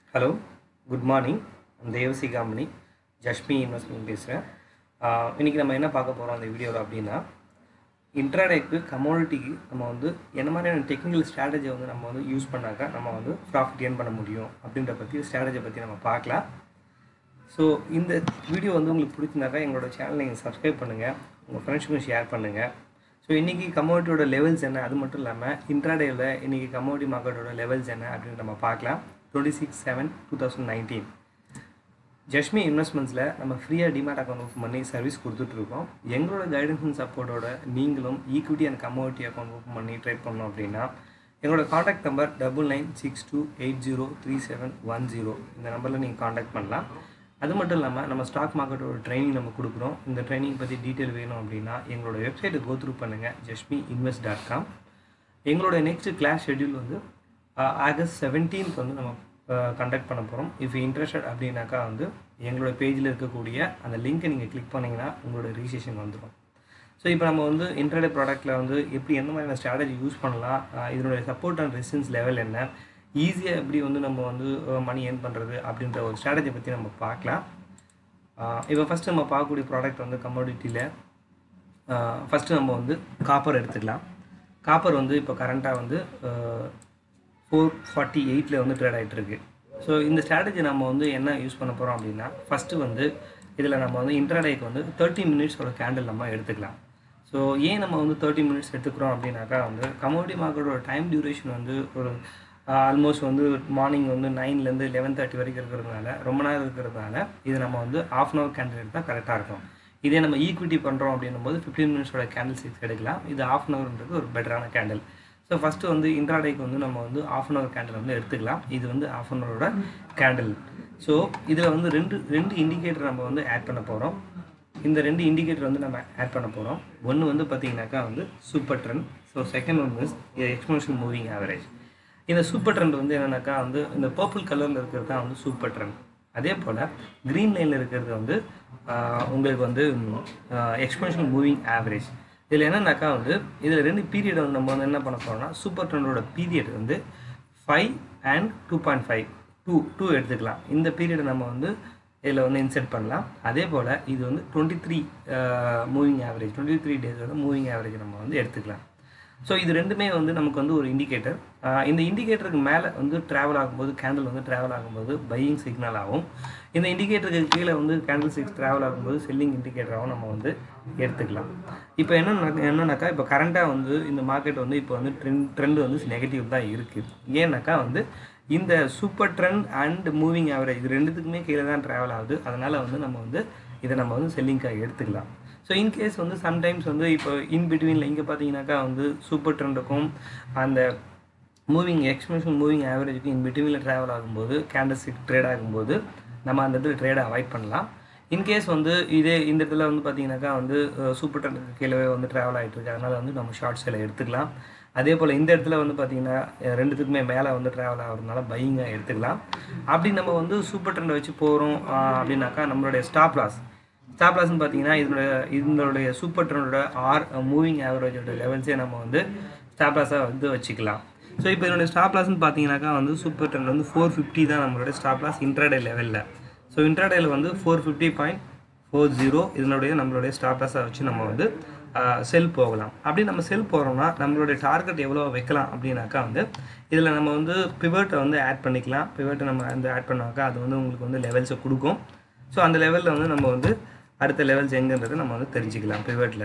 hello good morning அந்த ஏவசி company ஜஷ்மி investment பேசுகிறேன் இன்றைக்கி நம்ம என்ன பார்க்க போகிறோம் அந்த வீடியோவில் அப்படின்னா இன்ட்ராடேக்கு கமோடிட்டிக்கு நம்ம வந்து என்ன மாதிரியான டெக்னிக்கல் ஸ்ட்ராட்டஜியை வந்து நம்ம வந்து யூஸ் பண்ணாக்கா நம்ம வந்து ப்ராஃபிட் ஏர்ன் பண்ண முடியும் அப்படின்ற பற்றி ஸ்ட்ராட்டஜியை பற்றி நம்ம பார்க்கலாம் ஸோ இந்த வீடியோ வந்து உங்களுக்கு பிடிச்சிருந்தாக்கா எங்களோட சேனலை நீங்கள் சப்ஸ்கிரைப் பண்ணுங்கள் உங்கள் ஃப்ரெண்ட்ஸுக்கும் ஷேர் பண்ணுங்கள் ஸோ இன்றைக்கி கமோடிட்டியோட லெவல்ஸ் என்ன அது மட்டும் இல்லாமல் இன்ட்ராடேவில் இன்றைக்கி கமோடிட்டி மார்க்கெட்டோட லெவல்ஸ் என்ன அப்படின்னு நம்ம பார்க்கலாம் twenty six seven two thousand nineteen Jashmi இன்வெஸ்ட்மெண்ட்ஸில் நம்ம ஃப்ரீயாக டிமாட் அக்கௌண்ட் ஓப்பன் பண்ணி சர்வீஸ் கொடுத்துட்ருக்கோம் எங்களோட கைடன்ஸ் அண்ட் சப்போர்ட்டோட நீங்களும் equity and commodity account open பண்ணி ட்ரேட் பண்ணோம் அப்படின்னா எங்களோட contact number double nine six two eight zero three seven one zero இந்த நம்பரில் நீங்கள் காண்டாக்ட் பண்ணலாம் அது மட்டும் இல்லாமல் நம்ம ஸ்டாக் மார்க்கெட்டோட ட்ரைனிங் நம்ம கொடுக்குறோம் இந்த ட்ரைனிங் பற்றி டீட்டெயில் வேணும் அப்படின்னா எங்களோட வெப்சைட்டை கோ த்ரூ பண்ணுங்கள் ஜஷ்மி இன்வெஸ்ட் டாட் காம் எங்களோட நெக்ஸ்ட் கிளாஸ் ஷெட்யூல் வந்து ஆகஸ்ட் செவன்டீன்த் வந்து நம்ம கண்டக்ட் பண்ண போகிறோம் இஃப் இன்ட்ரெஸ்டட் அப்படின்னாக்கா வந்து எங்களோட பேஜில் இருக்கக்கூடிய அந்த லிங்க்கை நீங்கள் கிளிக் பண்ணிங்கன்னா உங்களோட ரிஜிஸ்ட்ரேஷன் வந்துடும் ஸோ இப்போ நம்ம வந்து இன்டர்டே ப்ராடக்ட்டில் வந்து எப்படி எந்த மாதிரியான ஸ்ட்ராட்டஜி யூஸ் பண்ணலாம் இதனுடைய சப்போர்ட் அண்ட் ரெசிஸ்டன்ஸ் லெவல் என்ன ஈஸியாக எப்படி வந்து நம்ம வந்து மணி ஏர்ன் பண்ணுறது அப்படின்ற ஒரு ஸ்ட்ராட்டஜி பற்றி நம்ம பார்க்கலாம் இப்போ ஃபஸ்ட்டு நம்ம பார்க்கக்கூடிய ப்ராடக்ட் வந்து கமோடிட்டியில் ஃபஸ்ட்டு நம்ம வந்து காப்பர் எடுத்துக்கலாம் காப்பர் வந்து இப்போ கரண்ட்டாக வந்து ஃபோர் ஃபார்ட்டி எயிட்டில் வந்து ட்ரேட் ஆகிட்டுருக்கு ஸோ இந்த ஸ்ட்ராட்டஜி நம்ம வந்து என்ன யூஸ் பண்ண போகிறோம் அப்படின்னா ஃபஸ்ட்டு வந்து இதில் நம்ம வந்து இன்ட்ராடேக்கு வந்து தேர்ட்டி மினிட்ஸோட கேண்டில் நம்ம எடுத்துக்கலாம் ஸோ ஏன் நம்ம வந்து தேர்ட்டி மினிட்ஸ் எடுத்துக்கிறோம் அப்படின்னாக்கா வந்து கமோடிட்டி மார்க்கெட்டோட டைம் டியூரேஷன் வந்து ஒரு ஆல்மோஸ்ட் வந்து மார்னிங் வந்து நைன்லேருந்து லெவன் தேர்ட்டி வரைக்கும் இருக்கிறதுனால ரொம்ப நேரம் இருக்கிறதுனால இது நம்ம வந்து ஆஃப் அன் ஹவர் கேண்டில் எடுத்தால் கரெக்டாக இருக்கும் இதே நம்ம ஈக்விட்டி பண்ணுறோம் அப்படின்னும் போது ஃபிஃப்டீன் மினிட்ஸோட கேண்டில் சிக்ஸ் எடுக்கலாம் இது ஆஃப் அன் ஹவர்ன்றது ஒரு பெட்டரான கேண்டில் ஸோ ஃபஸ்ட்டு வந்து இன்ட்ராடேக்கு வந்து நம்ம வந்து ஆஃப் அன் ஹவர் கேண்டில் வந்து எடுத்துக்கலாம் இது வந்து ஆஃப் அன் ஹவரோட கேண்டில் ஸோ இதில் வந்து ரெண்டு ரெண்டு இண்டிகேட்டர் நம்ம வந்து ஆட் பண்ண போகிறோம் இந்த ரெண்டு இண்டிகேட்டர் வந்து நம்ம ஆட் பண்ண போகிறோம் ஒன்று வந்து பார்த்தீங்கன்னாக்கா வந்து super trend so second one is exponential moving average இந்த சூப்பர் ட்ரெண்ட் வந்து என்னென்னாக்கா வந்து இந்த பர்பிள் கலரில் இருக்கிறது தான் வந்து சூப்பர் ட்ரெண்ட் அதே போல் க்ரீன் லைனில் இருக்கிறது வந்து உங்களுக்கு வந்து எக்ஸ்பென்ஷன் மூவிங் ஆவரேஜ் இதில் என்னென்னாக்கா வந்து இதில் ரெண்டு பீரியட் வந்து நம்ம வந்து என்ன பண்ண போகிறோம்னா சூப்பர் ட்ரெண்டோட பீரியட் வந்து five and two point five two two எடுத்துக்கலாம் இந்த பீரியடை நம்ம வந்து இதில் வந்து இன்செர்ட் பண்ணலாம் அதே போல் இது வந்து twenty three moving average twenty three டேஸோட மூவிங் ஆவரேஜ் நம்ம வந்து எடுத்துக்கலாம் ஸோ இது ரெண்டுமே வந்து நமக்கு வந்து ஒரு இண்டிகேட்டர் இந்த இண்டிகேட்டருக்கு மேலே வந்து ட்ராவல் ஆகும்போது கேண்டில் வந்து ட்ராவல் ஆகும்போது பையிங் சிக்னல் ஆகும் இந்த இண்டிகேட்டருக்கு கீழே வந்து கேண்டில் சிக்ஸ் ட்ராவல் ஆகும்போது செல்லிங் இண்டிகேட்டராகவும் நம்ம வந்து எடுத்துக்கலாம் இப்போ என்ன என்னன்னாக்கா இப்போ கரண்ட்டாக வந்து இந்த மார்க்கெட் வந்து இப்போ வந்து ட்ரெண்ட் ட்ரெண்ட் வந்து நெகட்டிவ் தான் இருக்குது ஏன்னாக்கா வந்து இந்த super trend and moving average இது ரெண்டுத்துக்குமே கீழே தான் ட்ராவல் ஆகுது அதனால் வந்து நம்ம வந்து இதை நம்ம வந்து செல்லிங்காக எடுத்துக்கலாம் ஸோ இன்கேஸ் வந்து சம்டைம்ஸ் வந்து இப்போ இன் பிட்வீனில் இங்கே பார்த்தீங்கன்னாக்கா வந்து சூப்பர் ட்ரெண்டுக்கும் அந்த மூவிங் எக்ஸ்பென்ஷன் மூவிங் ஆவரேஜுக்கும் இன் பிட்வீனில் ட்ராவல் ஆகும்போது கேண்டல்ஸ்டிக் ட்ரேட் ஆகும்போது நம்ம அந்த இடத்துல ட்ரேடை அவாய்ட் பண்ணலாம் இன்கேஸ் வந்து இதே இந்த இடத்துல வந்து பார்த்தீங்கன்னாக்கா வந்து சூப்பர் ட்ரெண்டுக்கு கீழே வந்து ட்ராவல் ஆகிட்டு இருக்கு அதனால் வந்து நம்ம ஷார்ட் சேலை எடுத்துக்கலாம் அதே போல் இந்த இடத்துல வந்து பார்த்திங்கன்னா ரெண்டுத்துக்குமே மேலே வந்து ட்ராவல் ஆகிறதுனால பையிங்காக எடுத்துக்கலாம் அப்படி நம்ம வந்து சூப்பர் ட்ரெண்டை வச்சு போகிறோம் அப்படின்னாக்கா நம்மளுடைய ஸ்டாப் லாஸ் ஸ்டாப் லாஸ்ன்னு பார்த்தீங்கன்னா இதனுடைய இதனுடைய சூப்பர் ட்ரெண்டோட ஆர் மூவிங் ஆவரேஜோட லெவல்ஸே நம்ம வந்து ஸ்டாப் லாஸாக வந்து வச்சுக்கலாம் ஸோ இப்போ இதனுடைய ஸ்டாப் லாஸ்ன்னு பார்த்தீங்கன்னாக்கா வந்து சூப்பர் ட்ரெண்ட் வந்து ஃபோர் ஃபிஃப்டி தான் நம்மளுடைய ஸ்டாப் லாஸ் இன்ட்ராடே லெவலில் ஸோ இன்ட்ராடேல வந்து four fifty point four zero இதனுடைய நம்மளுடைய ஸ்டாப் லாஸை வச்சு நம்ம வந்து செல் போகலாம் அப்படி நம்ம செல் போகிறோம்னா நம்மளுடைய டார்கெட் எவ்வளோ வைக்கலாம் அப்படின்னாக்கா வந்து இதில் நம்ம வந்து பிவர்ட்டை வந்து ஆட் பண்ணிக்கலாம் பிவர்ட்டை நம்ம வந்து ஆட் பண்ணாக்கா அது வந்து உங்களுக்கு வந்து லெவல்ஸை கொடுக்கும் ஸோ அந்த லெவலில் வந்து நம்ம வந்து அடுத்த லெவல்ஸ் எங்கன்றதை நம்ம வந்து தெரிஞ்சுக்கலாம் பிவர்ட்டில்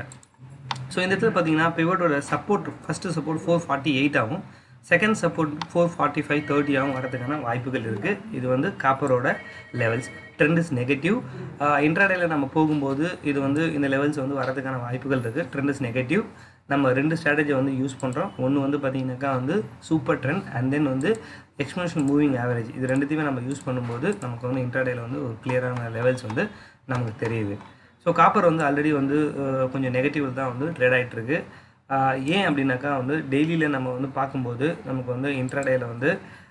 ஸோ இந்த இடத்துல பார்த்தீங்கன்னா பிவர்ட்டோட support first support four forty eight ஆகும் second support four forty five தேர்ட்டியாகவும் வரதுக்கான வாய்ப்புகள் இருக்குது இது வந்து காப்பரோட லெவல்ஸ் ட்ரெண்ட் இஸ் நெகட்டிவ் இன்ட்ராடேல நம்ம போகும்போது இது வந்து இந்த லெவல்ஸ் வந்து வரதுக்கான வாய்ப்புகள் இருக்குது ட்ரெண்ட் இஸ் நெகட்டிவ் நம்ம ரெண்டு ஸ்ட்ராட்டஜி வந்து யூஸ் பண்ணுறோம் ஒன்று வந்து பார்த்திங்கனாக்கா வந்து சூப்பர் ட்ரெண்ட் அண்ட் தென் வந்து எக்ஸ்பென்ஷன் மூவிங் ஆவரேஜ் இது ரெண்டுத்தையுமே நம்ம யூஸ் பண்ணும்போது நமக்கு வந்து இன்ட்ராடேல வந்து ஒரு கிளியரான லெவல்ஸ் வந்து நமக்கு தெரியுது ஸோ காப்பர் வந்து ஆல்ரெடி வந்து கொஞ்சம் நெகட்டிவ் தான் வந்து ட்ரேட் ஆகிட்டுருக்கு ஏன் அப்படின்னாக்கா வந்து டெய்லியில் நம்ம வந்து பார்க்கும்போது நமக்கு வந்து இன்ட்ராடேயில் வந்து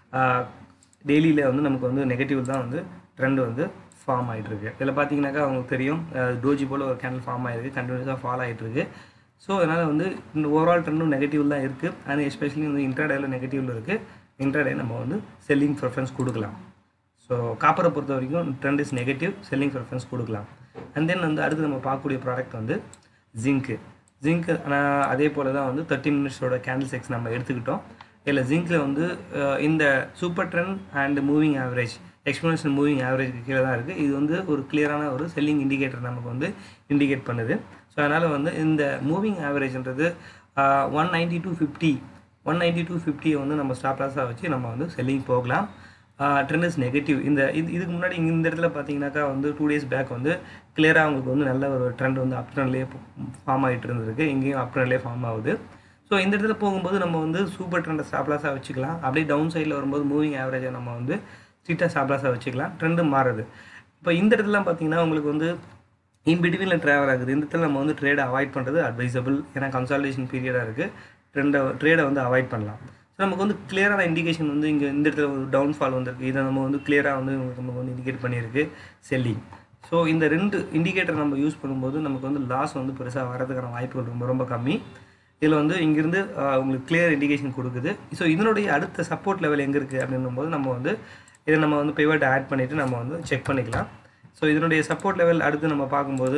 டெய்லியில் வந்து நமக்கு வந்து நெகட்டிவ் தான் வந்து ட்ரெண்ட் வந்து ஃபார்ம் ஆகிட்டுருக்கு இதில் பார்த்தீங்கன்னாக்கா அவங்களுக்கு தெரியும் டோஜி போல் ஒரு கேண்டில் ஃபார்ம் ஆகிருக்கு கண்டினியூஸாக ஃபாலோ ஆகிட்டுருக்கு ஸோ அதனால் வந்து இந்த ஓவரால் ட்ரெண்டும் நெகட்டிவ் தான் இருக்குது அண்ட் எஸ்பெஷலி வந்து இன்ட்ராடேயில் நெகட்டிவில் இருக்குது இன்ட்ராடே நம்ம வந்து செல்லிங் ப்ரிஃபரன்ஸ் கொடுக்கலாம் ஸோ காப்பரை பொறுத்த வரைக்கும் trend is negative selling preference கொடுக்கலாம் அண்ட் தென் வந்து அடுத்து நம்ம பார்க்கக்கூடிய ப்ராடக்ட் வந்து ஜிங்க்கு ஜிங்க் ஆனால் அதே போல் தான் வந்து தேர்ட்டி மினிட்ஸோட கேண்டில் செக்ஸ் நம்ம எடுத்துக்கிட்டோம் இதில் ஜிங்க்கில் வந்து அஹ், இந்த super trend and moving average exponential moving average கீழே தான் இருக்குது இது வந்து ஒரு கிளியரான ஒரு செல்லிங் இண்டிகேட்டர் நமக்கு வந்து இண்டிகேட் பண்ணுது ஸோ அதனால் வந்து இந்த மூவிங் ஆவரேஜ்ன்றது one ninety two fifty one ninety two ஃபிஃப்டியை வந்து நம்ம ஸ்டாப் லாஸாக வச்சு நம்ம வந்து செல்லிங் போகலாம் ட்ரெண்ட் இஸ் நெகட்டிவ் இந்த இது இதுக்கு முன்னாடி இங்க இந்த இடத்துல பார்த்தீங்கன்னாக்கா வந்து டூ டேஸ் பேக் வந்து கிளியராக அவங்களுக்கு வந்து நல்ல ஒரு ட்ரெண்ட் வந்து அப் ட்ரெண்ட்லேயே ஃபார்ம் ஆகிட்டு இருந்திருக்கு இங்கேயும் அப் ட்ரெண்ட்லேயே ஃபார்ம் ஆகுது ஸோ இந்த இடத்துல போகும்போது நம்ம வந்து சூப்பர் ட்ரெண்டை ஸ்டாப் லாஸாக வச்சுக்கலாம் அப்படியே டவுன் சைடில் வரும்போது மூவிங் ஆவரேஜை நம்ம வந்து ஸ்ட்ரீட்டாக ஸ்டாப் லாஸாக வச்சுக்கலாம் ட்ரெண்டு மாறுது இப்போ இந்த இடத்துலலாம் பார்த்தீங்கன்னா உங்களுக்கு வந்து இன் பிட்வீனில் ட்ராவல் ஆகுது இந்த இடத்துல நம்ம வந்து ட்ரேடை அவாய்ட் பண்ணுறது அட்வைசபிள் ஏன்னா கன்சால்டேஷன் பீரியடாக இருக்குது ட்ரெண்டை ட்ரேடை வந்து அவாய்ட் பண்ணலாம் ஸோ நமக்கு வந்து கிளியரான இண்டிகேஷன் வந்து இங்கே இந்த இடத்துல ஒரு டவுன்ஃபால் வந்திருக்கு இதை நம்ம வந்து கிளியராக வந்து நமக்கு வந்து இண்டிகேட் பண்ணியிருக்கு செல்லிங் ஸோ இந்த ரெண்டு இண்டிகேட்டர் நம்ம யூஸ் பண்ணும்போது நமக்கு வந்து லாஸ் வந்து பெருசாக வரதுக்கான வாய்ப்புகள் ரொம்ப ரொம்ப கம்மி இதில் வந்து இங்கேருந்து ஆஹ், உங்களுக்கு கிளியர் இண்டிகேஷன் கொடுக்குது ஸோ இதனுடைய அடுத்த சப்போர்ட் லெவல் எங்கே இருக்குது அப்படின்னும் போது நம்ம வந்து இதை நம்ம வந்து பிவட் ஆட் பண்ணிவிட்டு நம்ம வந்து செக் பண்ணிக்கலாம் ஸோ இதனுடைய சப்போர்ட் லெவல் அடுத்து நம்ம பார்க்கும்போது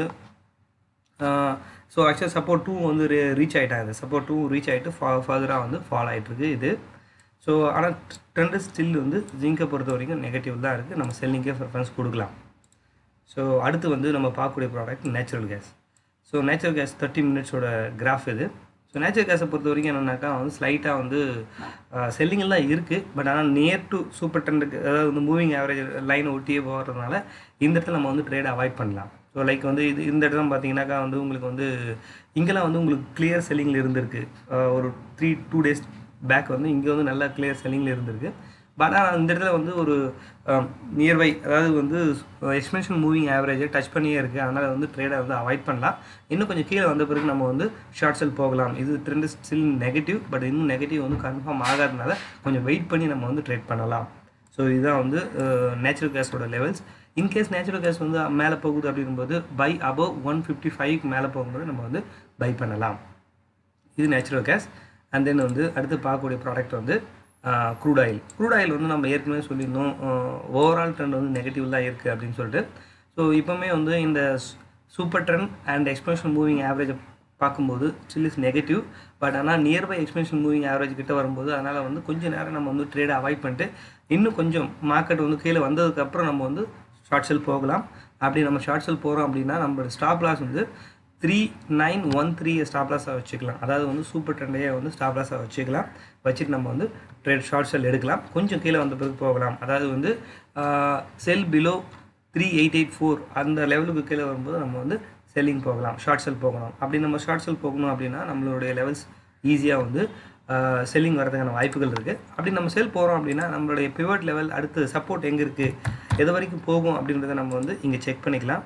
ஸோ ஆக்சுவலாக சப்போர்ட் டூ வந்து ரீச் ஆகிட்டாங்க சப்போர்ட் டூ ரீச் ஆகிட்டு ஃபா ஃபர்தராக வந்து ஃபாலோ ஆகிட்டுருக்கு இது ஸோ ஆனால் ட்ரெண்டு ஸ்டில் வந்து ஜிங்கை பொறுத்த வரைக்கும் நெகட்டிவ் தான் இருக்குது நம்ம செல்லிங்கே ப்ரிஃபரன்ஸ் கொடுக்கலாம் ஸோ அடுத்து வந்து நம்ம பார்க்கக்கூடிய product natural gas so natural gas thirty மினிட்ஸோட கிராஃப் இது ஸோ நேச்சுரல் கேஸை பொறுத்த வரைக்கும் என்னென்னாக்கா வந்து ஸ்லைட்டாக வந்து செல்லிங்கில் தான் இருக்குது பட் ஆனால் நியர் டு சூப்பர் ட்ரெண்டுக்கு அதாவது வந்து மூவிங் ஆவரேஜ் லைனை ஒட்டியே போகிறதுனால இந்த இடத்துல நம்ம வந்து ட்ரேட் அவாய்ட் பண்ணலாம் ஸோ லைக் வந்து இது இந்த இடத்துல பார்த்தீங்கன்னாக்கா வந்து உங்களுக்கு வந்து இங்கெல்லாம் வந்து உங்களுக்கு கிளியர் செல்லிங்கில் இருந்திருக்கு அஹ் ஒரு த்ரீ டூ டேஸ் பேக் வந்து இங்கே வந்து நல்லா கிளியர் செல்லிங்கில் இருந்திருக்கு பட் ஆனால் இந்த இடத்துல வந்து ஒரு நியர்பை அதாவது வந்து எக்ஸ்பென்ஷன் மூவிங் ஆவரேஜை டச் பண்ணியே இருக்குது அதனால் வந்து ட்ரேடை வந்து அவாய்ட் பண்ணலாம் இன்னும் கொஞ்சம் கீழே வந்த பிறகு நம்ம வந்து ஷார்ட் செல் போகலாம் இது ட்ரெண்ட் ஸ்டில் நெகட்டிவ் பட் இன்னும் நெகட்டிவ் வந்து கன்ஃபார்ம் ஆகாதனால கொஞ்சம் வெயிட் பண்ணி நம்ம வந்து ட்ரேட் பண்ணலாம் ஸோ இதுதான் வந்து நேச்சுரல் கேஸோட லெவல்ஸ் இன்கேஸ் நேச்சுரல் கேஸ் வந்து மேலே போகுது அப்படிங்கும்போது பை அபவ் ஒன் ஃபிஃப்டி ஃபைவ்க்கு மேலே போகும்போது நம்ம வந்து பை பண்ணலாம் இது நேச்சுரல் கேஸ் அண்ட் தென் வந்து அடுத்து பார்க்கக்கூடிய ப்ராடக்ட் வந்து க்ரூட் ஆயில் க்ரூட் ஆயில் வந்து நம்ம ஏற்கனவே சொல்லியிருந்தோம் ஓவரால் ட்ரெண்ட் வந்து நெகட்டிவ் தான் இருக்குது அப்படின்னு சொல்லிட்டு ஸோ இப்போவுமே வந்து இந்த super trend and exponential moving ஆவரேஜை பார்க்கும்போது ஸ்டில் இஸ் நெகட்டிவ் பட் ஆனால் நியர்பை எக்ஸ்பென்ஷன் மூவிங் ஆவரேஜ் கிட்ட வரும்போது அதனால் வந்து கொஞ்சம் நேரம் நம்ம வந்து ட்ரேடை அவாய்ட் பண்ணிட்டு இன்னும் கொஞ்சம் மார்க்கெட் வந்து கீழே வந்ததுக்கப்புறம் நம்ம வந்து ஷார்ட் செல் போகலாம் அப்படி நம்ம ஷார்ட் செல் போகிறோம் அப்படின்னா நம்மளோட ஸ்டாப் லாஸ் வந்து three nine one three stop லாஸாக வச்சுக்கலாம் அதாவது வந்து சூப்பர் ட்ரெண்டையே வந்து ஸ்டாப் லாஸாக வச்சுக்கலாம் வச்சுட்டு நம்ம வந்து ட்ரேட் ஷார்ட் செல் எடுக்கலாம் கொஞ்சம் கீழே வந்த பிறகு போகலாம் அதாவது வந்து sell below three eight eight four அந்த லெவலுக்கு கீழே வரும்போது நம்ம வந்து செல்லிங் போகலாம் ஷார்ட் செல் போகணும் அப்படி நம்ம ஷார்ட் செல் போகணும் அப்படின்னா நம்மளுடைய லெவல்ஸ் ஈஸியாக வந்து செல்லிங் வரதுக்கான வாய்ப்புகள் இருக்குது அப்படி நம்ம செல் போகிறோம் அப்படின்னா நம்மளுடைய பிவட் லெவல் அடுத்து சப்போர்ட் எங்கே இருக்குது எது வரைக்கும் போகும் அப்படின்றத நம்ம வந்து இங்கே செக் பண்ணிக்கலாம்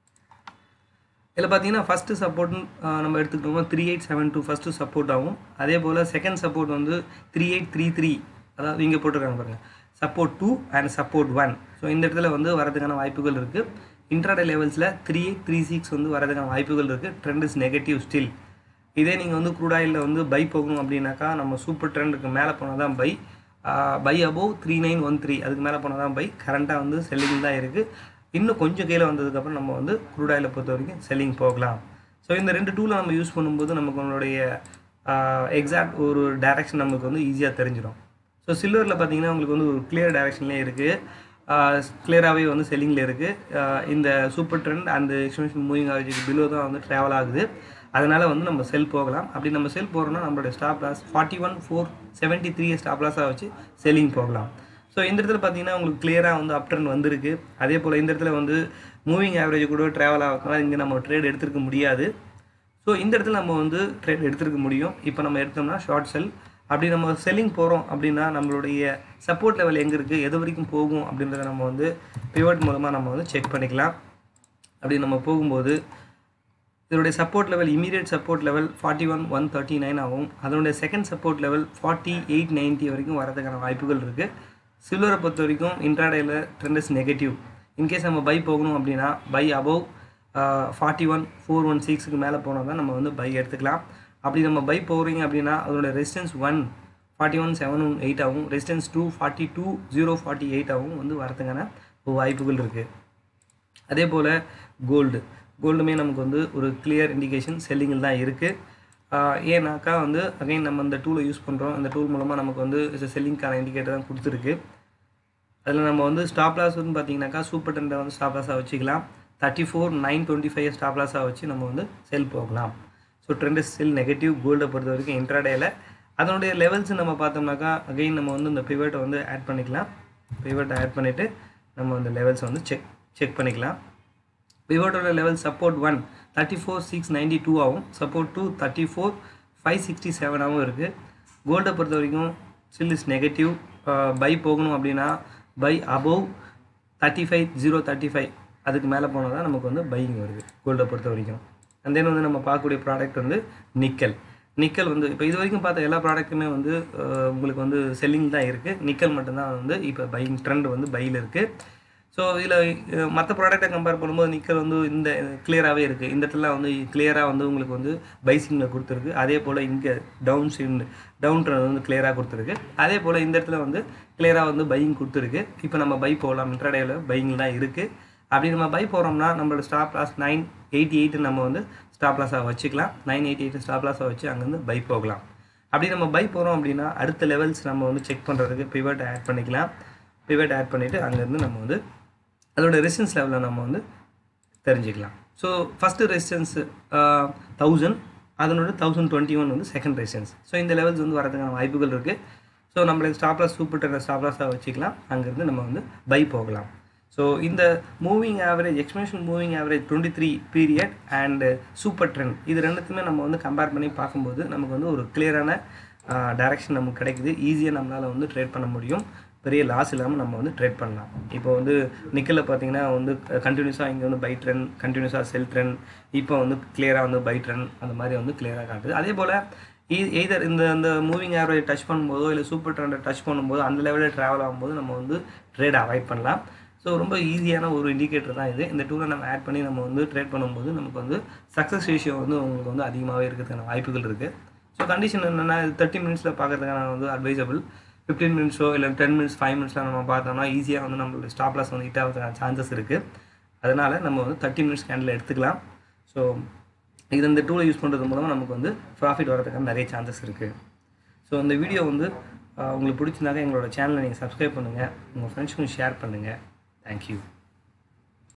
இதில் பார்த்தீங்கன்னா ஃபஸ்ட்டு சப்போர்ட் நம்ம எடுத்துக்கிட்டோம்னா three eight seven two first support ஆகும் அதே போல் செகண்ட் சப்போர்ட் வந்து த்ரீ எயிட் த்ரீ த்ரீ அதாவது இங்கே போட்டிருக்காங்க பாருங்கள் support two and support one so இந்த இடத்துல வந்து வரதுக்கான வாய்ப்புகள் இருக்குது இன்ட்ராடே லெவல்ஸில் த்ரீ எயிட் த்ரீ சிக்ஸ் வந்து வரதுக்கான வாய்ப்புகள் இருக்குது ட்ரெண்ட் இஸ் நெகட்டிவ் ஸ்டில் இதே நீங்கள் வந்து க்ரூட் ஆயிலில் வந்து பை போகணும் அப்படின்னாக்கா நம்ம சூப்பர் ட்ரெண்டுக்கு மேலே போனால் தான் buy buy above three nine one three அதுக்கு மேலே போனால் தான் பை கரண்ட்டாக வந்து செல்லிங் தான் இருக்குது இன்னும் கொஞ்சம் கீழே வந்ததுக்கப்புறம் நம்ம வந்து க்ரூட் ஆயிலை பொறுத்த வரைக்கும் செல்லிங் போகலாம் ஸோ இந்த ரெண்டு டூலை நம்ம யூஸ் பண்ணும்போது நமக்கு நம்மளுடைய எக்ஸாக்ட் ஒரு டைரக்ஷன் நமக்கு வந்து ஈஸியாக தெரிஞ்சிடும் ஸோ சில்வரில் பார்த்தீங்கன்னா உங்களுக்கு வந்து ஒரு கிளியர் டைரக்ஷன்லேயே இருக்குது கிளியராகவே வந்து செல்லிங்கில் இருக்குது இந்த சூப்பர் ட்ரெண்ட் அந்த எக்ஸ்பென்ஷன் மூவிங் ஆவரேஜுக்கு பிலோ தான் வந்து ட்ராவல் ஆகுது அதனால் வந்து நம்ம செல் போகலாம் அப்படி நம்ம செல் போகிறோம்னா நம்மளுடைய stop loss forty one four seventy three stop லாஸாக வச்சு செல்லிங் போகலாம் ஸோ இந்த இடத்துல பார்த்தீங்கன்னா உங்களுக்கு கிளியராக வந்து அப் ட்ரெண்ட் வந்திருக்கு அதே போல் இந்த இடத்துல வந்து மூவிங் ஆவரேஜ் கூட ட்ராவல் ஆகிறதுனால இங்கே நம்ம ட்ரேட் எடுத்துருக்க முடியாது ஸோ இந்த இடத்துல நம்ம வந்து ட்ரேட் எடுத்துருக்க முடியும் இப்போ நம்ம எடுத்தோம்னா ஷார்ட் செல் அப்படி நம்ம செல்லிங் போகிறோம் அப்படின்னா நம்மளுடைய சப்போர்ட் லெவல் எங்கே இருக்குது எது வரைக்கும் போகும் அப்படின்றத நம்ம வந்து பிவட் மூலமாக நம்ம வந்து செக் பண்ணிக்கலாம் அப்படி நம்ம போகும்போது இதனுடைய support level immediate support level forty one one thirty nine ஆகும் அதனுடைய second support level forty eight ninety வரைக்கும் வரதுக்கான வாய்ப்புகள் இருக்குது சில்வரை பொறுத்த வரைக்கும் இன்ட்ராடேயில் ட்ரெண்டஸ் நெகட்டிவ் இன்கேஸ் நம்ம பை போகணும் அப்படின்னா buy above forty one four one சிக்ஸுக்கு மேலே போனால் தான் நம்ம வந்து பை எடுத்துக்கலாம் அப்படி நம்ம பை போகிறீங்க அப்படின்னா அதோட resistance one forty one seven one எயிட்டாகவும் resistance two forty two zero forty எயிட்டாகவும் வந்து வரதுக்கான வாய்ப்புகள் இருக்குது அதே போல் கோல்டு கோல்டுமே நமக்கு வந்து ஒரு கிளியர் இண்டிகேஷன் செல்லிங்கில் தான் இருக்குது ஏன்னாக்கா வந்து அகைன் நம்ம இந்த டூலை யூஸ் பண்ணுறோம் அந்த டூல் மூலமாக நமக்கு வந்து செல்லிங்க்கான இண்டிகேட்டர் தான் கொடுத்துருக்கு அதில் நம்ம வந்து ஸ்டாப் லாஸ் வந்து பார்த்தீங்கன்னாக்கா சூப்பர் டென்டை வந்து ஸ்டாப் லாஸாக வச்சுக்கலாம் thirty four nine twenty five stop லாஸாக வச்சு நம்ம வந்து செல் போகலாம் so trend is sell negative கோல்டை பொறுத்த வரைக்கும் இன்ட்ராடேயில் அதனுடைய லெவல்ஸ் நம்ம பார்த்தோம்னாக்கா அகைன் நம்ம வந்து இந்த பிவட்டை வந்து ஆட் பண்ணிக்கலாம் பிவட்டை ஆட் பண்ணிவிட்டு நம்ம அந்த லெவல்ஸை வந்து செக் செக் பண்ணிக்கலாம் பிவோட்டோட level support one thirty four six ninety two ஆகும் support two thirty four five sixty செவனாகவும் இருக்குது கோல்டை பொறுத்த வரைக்கும் ஸ்டில் இஸ் நெகட்டிவ் பை போகணும் அப்படின்னா buy above thirty five zero thirty five அதுக்கு மேலே போனால் தான் நமக்கு வந்து பையிங் வருது கோல்டை பொறுத்த வரைக்கும் அண்ட் தென் வந்து நம்ம பார்க்கக்கூடிய ப்ராடக்ட் வந்து நிக்கல் நிக்கல் வந்து இப்போ இது வரைக்கும் பார்த்த எல்லா ப்ராடக்ட்டுமே வந்து அஹ், உங்களுக்கு வந்து செல்லிங் தான் இருக்குது நிக்கல் மட்டும்தான் வந்து இப்போ பையிங் ட்ரெண்ட் வந்து பையில் இருக்குது ஸோ இதில் மற்ற ப்ராடக்ட்டை கம்பேர் பண்ணும்போது நிக்கல் வந்து இந்த கிளியராகவே இருக்குது இந்த இடத்துல வந்து கிளியராக வந்து உங்களுக்கு வந்து பைசிங்கில் கொடுத்துருக்கு அதே போல் இங்கே டவுன் சைடு டவுன் ட்ரெண்ட் வந்து கிளியராக கொடுத்துருக்கு அதே போல் இந்த இடத்துல வந்து கிளியராக வந்து பையிங் கொடுத்துருக்கு இப்போ நம்ம பை போகலாம் இன்ட்ராடேவில் பையிங் தான் இருக்குது அப்படி நம்ம பை போகிறோம்னா நம்மளோட stop loss nine eighty eight நம்ம வந்து ஸ்டாப் லாஸாக வச்சுக்கலாம் நைன் எயிட்டி எயிட் ஸ்டாப் லாஸாக வச்சு அங்கேருந்து பை போகலாம் அப்படி நம்ம பை போகிறோம் அப்படின்னா அடுத்த லெவல்ஸ் நம்ம வந்து செக் பண்ணுறதுக்கு பிவட் ஆட் பண்ணிக்கலாம் பிவட் ஆட் பண்ணிவிட்டு அங்கேருந்து நம்ம வந்து அதோட ரெசிஸ்டன்ஸ் லெவலில் நம்ம வந்து தெரிஞ்சுக்கலாம் ஸோ ஃபஸ்ட்டு ரெசிஸ்டன்ஸ் தௌசண்ட் அதனோட தௌசண்ட் டுவெண்ட்டி ஒன் வந்து செகண்ட் ரெசிஸ்டன்ஸ் ஸோ இந்த லெவல்ஸ் வந்து வரதுக்கான வாய்ப்புகள் இருக்குது ஸோ நம்மளுக்கு stop loss super trend stop லாஸாக வச்சுக்கலாம் அங்கேருந்து நம்ம வந்து பை போகலாம் ஸோ இந்த moving average exponential moving average twenty three period and super trend இது ரெண்டுத்துமே நம்ம வந்து கம்பேர் பண்ணி பார்க்கும்போது நமக்கு வந்து ஒரு கிளியரான டைரக்ஷன் நமக்கு கிடைக்குது ஈஸியாக நம்மளால் வந்து ட்ரேட் பண்ண முடியும் பெரிய லாஸ் இல்லாமல் நம்ம வந்து ட்ரேட் பண்ணலாம் இப்போ வந்து நிக்கலில் பார்த்தீங்கன்னா வந்து கண்டினியூஸாக இங்கே வந்து பை ட்ரெண்ட் கண்டினியூஸாக செல் ட்ரெண்ட் இப்போ வந்து கிளியராக வந்து பை ட்ரெண்ட் அந்த மாதிரி வந்து கிளியராக காட்டுது அதே போல் எய்தர் இந்த இந்த மூவிங் ஆவரேஜ் டச் பண்ணும்போதோ இல்லை சூப்பர் ட்ரெண்டை டச் பண்ணும்போது அந்த லெவலில் ட்ராவல் ஆகும்போது நம்ம வந்து ட்ரேட் அவாய்ட் பண்ணலாம் ஸோ ரொம்ப ஈஸியான ஒரு இண்டிகேட்டர் தான் இது இந்த டூலை நம்ம ஆட் பண்ணி நம்ம வந்து ட்ரேட் பண்ணும்போது நமக்கு வந்து சக்ஸஸ் ரேஷியோ வந்து உங்களுக்கு வந்து அதிகமாகவே இருக்கிறதுக்கான வாய்ப்புகள் இருக்குது ஸோ கண்டிஷன் என்னென்னா இது தேர்ட்டி மினிட்ஸில் பார்க்கறதுக்கான வந்து அட்வைசபிள் ஃபிஃப்டீன் மினிட்ஸோ இல்லை டென் மினிட்ஸ் ஃபைவ் மினிட்ஸில் நம்ம பார்த்தோம்னா ஈஸியாக வந்து நம்மளோட ஸ்டாப் லாஸ் வந்து ஹிட் ஆகிறதுக்கான சான்சஸ் இருக்குது அதனால் நம்ம வந்து தேர்ட்டி மினிட்ஸ் கேண்டில் எடுத்துக்கலாம் ஸோ இது இந்த டூலை யூஸ் பண்ணுறது மூலமாக நமக்கு வந்து ப்ராஃபிட் வரதுக்கான நிறைய சான்சஸ் இருக்குது ஸோ இந்த வீடியோ வந்து ஆஹ், உங்களுக்கு பிடிச்சிருந்தாக்க எங்களோட சேனலை நீங்கள் சப்ஸ்கிரைப் பண்ணுங்கள் உங்கள் ஃப்ரெண்ட்ஸுக்கும் ஷேர் பண்ணுங்கள் தேங்க்யூ